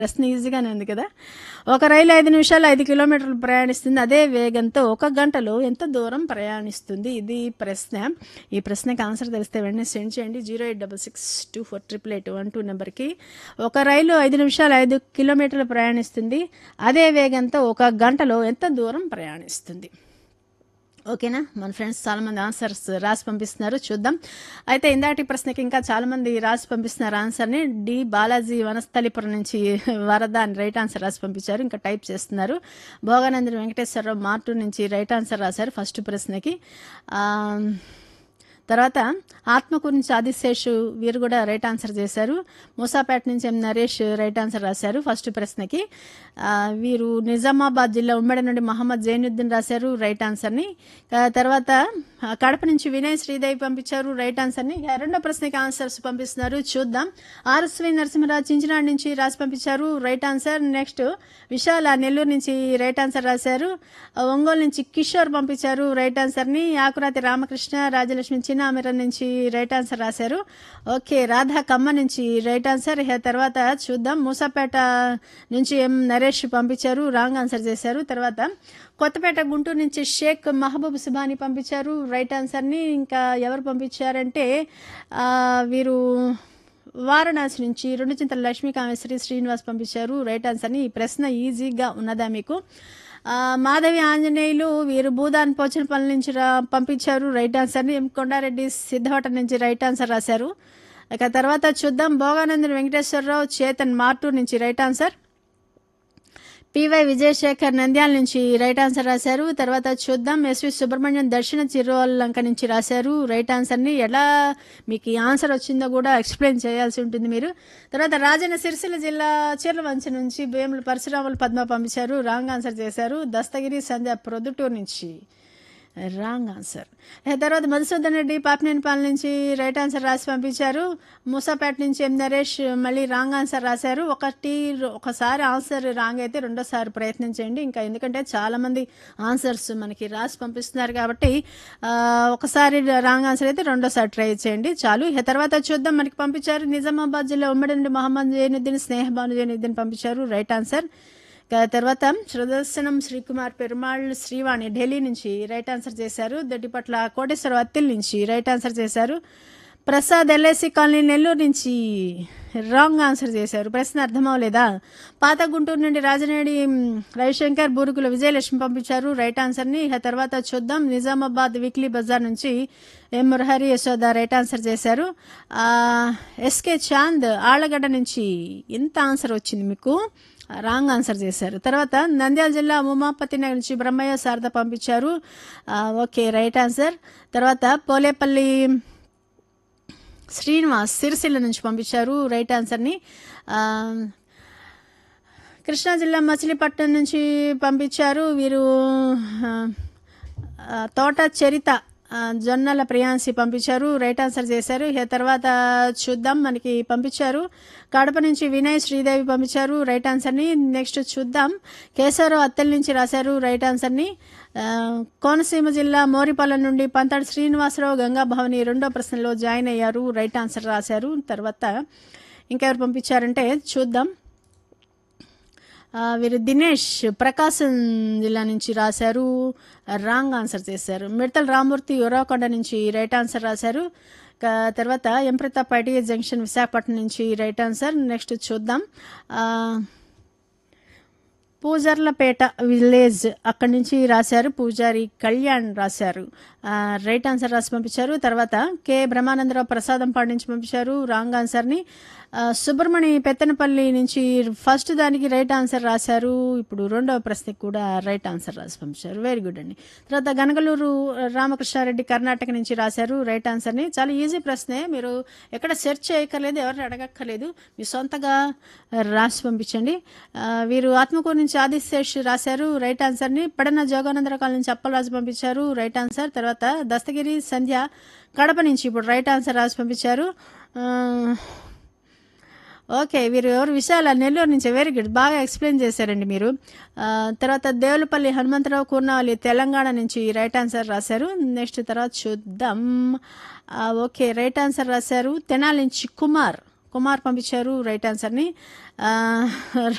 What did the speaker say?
ప్రశ్న ఈజీగానే ఉంది కదా ఒక రైలు ఐదు నిమిషాలు ఐదు కిలోమీటర్లు ప్రయాణిస్తుంది అదే వేగంతో ఒక గంటలో ఎంత దూరం ప్రయాణిస్తుంది ఇది ప్రశ్న ఈ ప్రశ్నకి ఆన్సర్ తెలిస్తే వెంటనే సెండ్ చేయండి zero eight double six two four triple eight one two నెంబర్కి ఒక రైలు ఐదు నిమిషాలు ఐదు కిలోమీటర్లు ప్రయాణిస్తుంది అదే వేగంతో ఒక గంటలో ఎంత దూరం ప్రయాణిస్తుంది ఓకేనా మన ఫ్రెండ్స్ చాలామంది ఆన్సర్స్ రాసి పంపిస్తున్నారు చూద్దాం అయితే ఇందాటి ప్రశ్నకి ఇంకా చాలామంది రాసి పంపిస్తున్నారు ఆన్సర్ని డి బాలాజీ వనస్థలిపురం నుంచి వరద అని రైట్ ఆన్సర్ రాసి పంపించారు ఇంకా టైప్ చేస్తున్నారు భోగానందన్ వెంకటేశ్వరరావు మార్టూర్ నుంచి రైట్ ఆన్సర్ రాశారు ఫస్ట్ ప్రశ్నకి ఆ, తర్వాత ఆత్మకు నుంచి ఆదిశేషు వీరు కూడా రైట్ ఆన్సర్ చేశారు మూసాపేట నుంచి ఎం నరేష్ రైట్ ఆన్సర్ రాశారు ఫస్ట్ ప్రశ్నకి ఆ, వీరు నిజామాబాద్ జిల్లా ఉమ్మడి నుండి మహమ్మద్ జైనుద్దీన్ రాశారు రైట్ ఆన్సర్ని ఆ, తర్వాత ఆ, కడప నుంచి వినయ్ శ్రీదేవి పంపించారు రైట్ ఆన్సర్ని ఇక రెండో ప్రశ్నకి ఆన్సర్స్ పంపిస్తున్నారు చూద్దాం ఆర్ఎస్వి నరసింహరావు చించినాడు నుంచి రాసి పంపించారు right answer next Vishala Nellore నుంచి రైట్ ఆన్సర్ రాశారు ఆ, ఒంగోలు నుంచి కిషోర్ పంపించారు రైట్ ఆన్సర్ని ఆకురాతి రామకృష్ణ రాజలక్ష్మి చిన్నామిరం నుంచి రైట్ ఆన్సర్ రాశారు ఓకే రాధా కమ్మ నుంచి రైట్ ఆన్సర్ ఇక తర్వాత చూద్దాం మూసాపేట నుంచి ఎం నరేష్ పంపించారు రాంగ్ ఆన్సర్ చేశారు తర్వాత కొత్తపేట గుంటూరు నుంచి షేక్ మహబూబ్ సుబాని పంపించారు రైట్ ఆన్సర్ని ఇంకా ఎవరు పంపించారంటే ఆ, వీరు వారణాసి నుంచి రెండు చింతల లక్ష్మీ కామేశ్వరి శ్రీనివాస్ పంపించారు రైట్ ఆన్సర్ని ఈ ప్రశ్న ఈజీగా ఉన్నదా మీకు ఆ, మాధవి ఆంజనేయులు వీరు భూదాన్ పోచనపల్లి నుంచి రా పంపించారు రైట్ ఆన్సర్ని ఎం కొండారెడ్డి సిద్ధవటం నుంచి రైట్ ఆన్సర్ రాశారు ఇక తర్వాత చూద్దాం భోగానందన్ వెంకటేశ్వరరావు చేతన్ మార్టూర్ నుంచి right answer PY Vijayasekhar Nandyal నుంచి రైట్ ఆన్సర్ రాశారు తర్వాత చూద్దాం ఎస్వి సుబ్రహ్మణ్యం దర్శన చిరువల్లంక నుంచి రాశారు రైట్ ఆన్సర్ని ఎలా మీకు ఈ ఆన్సర్ వచ్చిందో కూడా ఎక్స్ప్లెయిన్ చేయాల్సి ఉంటుంది మీరు తర్వాత రాజన్న సిరిసిల్ల జిల్లా చీర్లవంచ నుంచి వేముల పరశురాములు పద్మ పంపించారు రాంగ్ ఆన్సర్ చేశారు దస్తగిరి సంధ్య ప్రొద్దుటూరు నుంచి రాంగ్ ఆన్సర్ ఆ తర్వాత మధుసూదన్ రెడ్డి పాపినేనిపాలెం నుంచి రైట్ ఆన్సర్ రాసి పంపించారు మూసాపేట నుంచి ఎం నరేష్ మళ్ళీ రాంగ్ ఆన్సర్ రాశారు ఒకటి ఒకసారి ఆన్సర్ రాంగ్ అయితే రెండోసారి ప్రయత్నం చేయండి ఇంకా ఎందుకంటే చాలామంది ఆన్సర్స్ మనకి రాసి పంపిస్తున్నారు కాబట్టి ఆ, ఒకసారి రాంగ్ ఆన్సర్ అయితే రెండోసారి ట్రై చేయండి చాలు ఇక తర్వాత చూద్దాం మనకి పంపించారు నిజామాబాద్ జిల్లా ఉమ్మడి నుండి మహమ్మద్ జైనుద్దీన్ స్నేహబాను జైనుద్దీన్ పంపించారు రైట్ ఆన్సర్ ఇక తర్వాత సుదర్శనం శ్రీకుమార్ పెరుమాళ్ శ్రీవాణి ఢిల్లీ నుంచి రైట్ ఆన్సర్ చేశారు దొడ్డిపట్ల కోటేశ్వర అత్తిల్ నుంచి రైట్ ఆన్సర్ చేశారు ప్రసాద్ ఎల్ఐసి కాలనీ నెల్లూరు నుంచి రాంగ్ ఆన్సర్ చేశారు ప్రశ్న అర్థం అవ్వలేదా పాత గుంటూరు నుండి రాజనేడి మ్, రవిశంకర్ బూరుగుల విజయలక్ష్మి పంపించారు రైట్ ఆన్సర్ని ఇక తర్వాత చూద్దాం నిజామాబాద్ వీక్లీ బజార్ నుంచి M Murahari Yashoda right answer చేశారు ఆ, ఎస్కే చాంద్ ఆళ్లగడ్డ నుంచి ఎంత ఆన్సర్ వచ్చింది మీకు రాంగ్ ఆన్సర్ చేశారు తర్వాత నంద్యాల జిల్లా ఉమాపతి నగర్ నుంచి బ్రహ్మయ్య శారద పంపించారు ఆ, ఓకే రైట్ ఆన్సర్ తర్వాత పోలేపల్లి శ్రీనివాస్ సిరిసిల్ల నుంచి పంపించారు రైట్ ఆన్సర్ని ఆ, కృష్ణా జిల్లా మచిలీపట్నం నుంచి పంపించారు వీరు ఆ, ఆ, తోట చరిత ఆ, జొన్నల ప్రియాంసి పంపించారు రైట్ ఆన్సర్ చేశారు ఇక తర్వాత చూద్దాం మనకి పంపించారు కడప నుంచి వినయ్ శ్రీదేవి పంపించారు రైట్ ఆన్సర్ని నెక్స్ట్ చూద్దాం కేశవరావు అత్తెల నుంచి రాశారు రైట్ ఆన్సర్ని ఆ, కోనసీమ జిల్లా మోరిపాలెం నుండి పంతాడు శ్రీనివాసరావు గంగా భవని రెండో ప్రశ్నలో జాయిన్ అయ్యారు రైట్ ఆన్సర్ రాశారు తర్వాత ఇంకెవరు పంపించారంటే చూద్దాం ఆ, వీరు దినేష్ ప్రకాశం జిల్లా నుంచి రాశారు రాంగ్ ఆన్సర్ చేశారు మిడతల రామూర్తి ఉరవకొండ నుంచి రైట్ ఆన్సర్ రాశారు క- తర్వాత ఎంప్రతాప్ ఐటీఎస్ జంక్షన్ విశాఖపట్నం నుంచి రైట్ ఆన్సర్ నెక్స్ట్ చూద్దాం ఆ, పూజర్లపేట విలేజ్ అక్కడి నుంచి రాశారు పూజారి కళ్యాణ్ రాశారు ఆ, రైట్ ఆన్సర్ రాసి పంపించారు తర్వాత కె బ్రహ్మానందరావు ప్రసాదం పాడు నుంచి పంపించారు రాంగ్ ఆన్సర్ని ఆ, సుబ్రమణి పెత్తనపల్లి నుంచి ఫస్ట్ దానికి రైట్ ఆన్సర్ రాశారు ఇప్పుడు రెండవ ప్రశ్నకి కూడా రైట్ ఆన్సర్ రాసి పంపించారు వెరీ గుడ్ అండి తర్వాత గనగలూరు రామకృష్ణారెడ్డి కర్ణాటక నుంచి రాశారు రైట్ ఆన్సర్ని చాలా ఈజీ ప్రశ్నే మీరు ఎక్కడ సెర్చ్ చేయక్కర్లేదు ఎవరిని అడగక్కర్లేదు మీ సొంతగా రాసి పంపించండి ఆ, వీరు ఆత్మకూరు నుంచి ఆదిశేష్ రాశారు రైట్ ఆన్సర్ని పడన జోగానందరావు కాలనీ నుంచి అప్పలరాజు పంపించారు రైట్ ఆన్సర్ తర్వాత దస్తగిరి సంధ్య కడప నుంచి ఇప్పుడు రైట్ ఆన్సర్ రాసి పంపించారు ఆ, ఓకే వీరు ఎవరు విశాల నెల్లూరు నుంచి వెరీ గుడ్ బాగా ఎక్స్ప్లెయిన్ చేశారండి మీరు ఆ, తర్వాత దేవులపల్లి హనుమంతరావు కూర్నావల్లి తెలంగాణ నుంచి రైట్ ఆన్సర్ రాశారు నెక్స్ట్ తర్వాత చూద్దాం ఆ, ఓకే రైట్ ఆన్సర్ రాశారు తెనాలి నుంచి కుమార్ కుమార్ పంపించారు రైట్ ఆన్సర్ని ఆ,